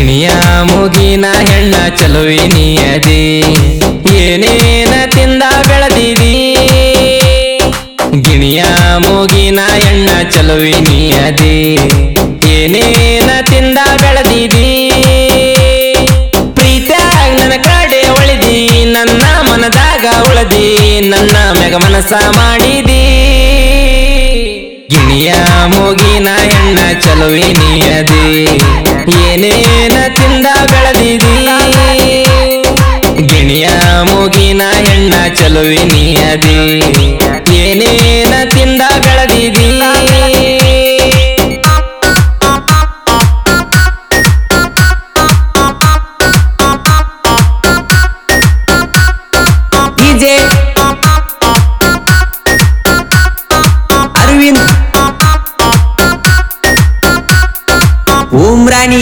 ಗಿಣಿಯ ಮುಗಿನ ಹೆಣ್ಣ ಚಲುವಿನಿ ಅದಿ ಏನೇನ ತಿಂದ ಬೆಳೆದಿದಿ ಗಿಣಿಯ ಮೂಗಿನ ಎಣ್ಣ ಚಲುವಿನಿ ಅದಿ ಏನೇನ ತಿಂದ ಬೆಳೆದಿದಿ ಪ್ರೀತ್ಯಾಗ ನನ್ನ ಕಡೆ ಉಳಿದಿ ನನ್ನ ಮನದಾಗ ಉಳದಿ ನನ್ನ ಮೆಗ ಮನಸ ಮಾಡಿದಿ ಗಿಣಿಯ ಮೂಗಿನ ಎಣ್ಣ ಚಲುವಿನಿ ಅದಿ ಏನೇನ ತಿಂದ ಬೆಳೆದಿದಿ ಗಿಣಿಯ ಮೂಗಿನ ಎಣ್ಣ ಚಲುವಿನಿ ಅದಿ ಏನೇನ ತಿಂದ ಬೆಳೆದಿದಿ ಡಿಜೆ ಅರವಿಂದ್ ಉಮ್ರಾಣಿ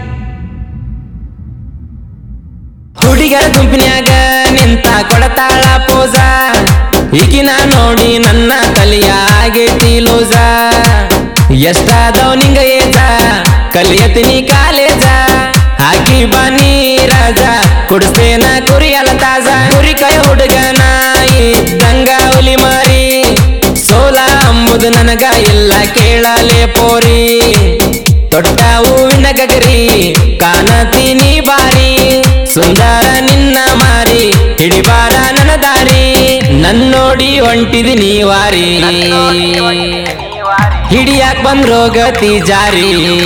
ಹುಡುಗರ ಗುಂಪಿನ್ಯಾಗ ನಿಂತ ಕೊಡತಾಳ ಪೋಜ ಈಗಿನ ನೋಡಿ ನನ್ನ ಕಲಿಯಾಗೈತಿ ಲೋಜ ಎಷ್ಟಾದವ್ ನಿಂಗ ಏಜ ಕಲಿಯತೀನಿ ಕಾಲೇಜ ಹಾಕಿ ಬನ್ನಿ ರಾಜ ಕುಡಿಸ್ತೇನ ಕುರಿಯಲ ತಾಜ ಕುರಿ ಕೈ ಹುಡುಗನ ಇದ್ದಂಗ ಹುಲಿ ಮಾರಿ ಸೋಲ ಅಂಬುದು ನನಗ ಇಲ್ಲ ಕೇಳಲೆ ಪೋರಿ ತೊಟ್ಟ ಹೂವಿನ ಗಗರಿ ಕಾಣತೀನಿ ಬಾರಿ ಸುಂದರ ನಿನ್ನ ಮಾರಿ ಹಿಡಿಬಾರ ನನ್ನ ದಾರಿ ನನ್ನೋಡಿ ಹೊಂಟಿದಿ ನೀವಾರಿ ಹಿಡಿಯಾಕ್ ಬಂದ್ರೋ ಗತಿ ಜಾರಿ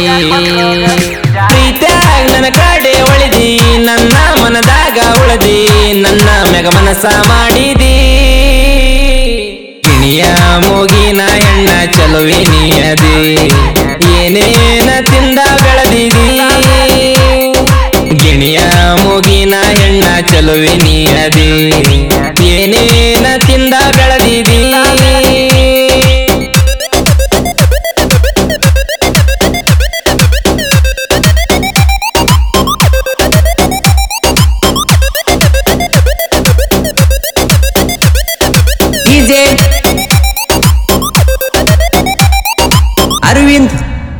ಪ್ರೀತ್ಯಾಗ ನನ್ನ ಕಡೆ ಒಳಿದಿ ನನ್ನ ಮನದಾಗ ಉಳದಿ ನನ್ನ ಮೆಗ ಮನಸ ಮಾಡಿದಿ ಗಿಣಿಯ ಮೂಗಿನ ಎಣ್ಣ ಚಲುವಿನಿ ಅದಿ ಏನೇನ ತಿಂದ ಬೆಳೆದಿದಿ ಗಿಣಿಯ ಮೂಗಿನ ಎಣ್ಣ ಚಲುವಿನಿ ಅದಿ ಏನೇನ ತಿಂದ ಬೆಳೆದಿದಿ ಡಿಜೆ ಅರವಿಂದ್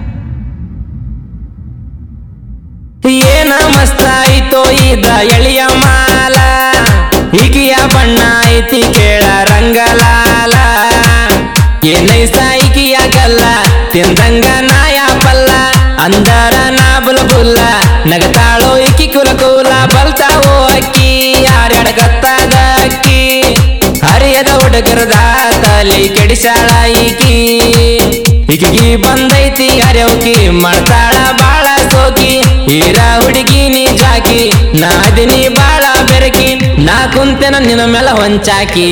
ಏನ ಮಸ್ತ ಆಯ್ತೋ ಇದ ಎಳಿಯ ಮಾಲ ಈಗಿಯ ಬಣ್ಣ ಐತಿ ಕೇಳ ರಂಗಲಾಲ ಏನೈಸ ಈಗಿಯ ಗಲ್ಲ ತಿಂದಂಗ ನಾಯ ಪಲ್ಲ ಅಂದರ ನಾ ಬುಲ್ಬುಲ್ಲ ನಗತಾಳೋ ಇಕಿ ಕುಲ ಕೂಲ ಬಲ್ತಾವೋ ಅಕ್ಕಿ ಯಾರ್ಯಾಡಗತ್ತಾದ ಅಕ್ಕಿ ಹರಿಯದ ಹುಡುಗರದ ತಲಿ ಕೆಡಿಸಾಳ ಈಕಿ ಈಕಿಗಿ ಬಂದೈತಿ ಹರ್ಯವಕಿ ಮಾಡ್ತಾಳ ಬಾಳ ಸೋಕಿ ಹೀರ ಹುಡುಗಿ ನೀ ಜಾಕಿ ನಾದಿನಿ ಬಾಳ ಬೆರಕಿ ನಾ ಕುಂತೆನ ನಿನ್ನ ಮೇಲ ಹೊಂಚಾಕಿ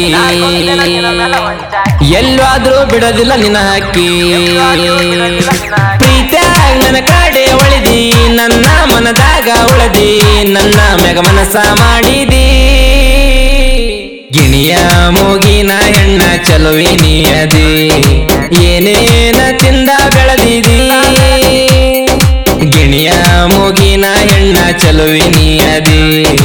ಎಲ್ಲಾದ್ರೂ ಬಿಡೋದಿಲ್ಲ ನಿನ್ನ ಹಕ್ಕಿ ಪ್ರೀತ್ಯಾಗ ನನ್ನ ಕಡೆ ಒಳಿದಿ ನನ್ನ ಮನದಾಗ ಉಳದಿ ನನ್ನ ಮೆಗ ಮನಸ ಮಾಡಿದಿ ಗಿಣಿಯ ಮೂಗಿನ ಎಣ್ಣ ಚಲುವಿನಿ ಅದಿ ಏನೇನ ತಿಂದ ಬೆಳೆದಿದಿ ಗಿಣಿಯ ಮೂಗಿನ ಎಣ್ಣ ಚಲುವಿನಿ ಅದಿ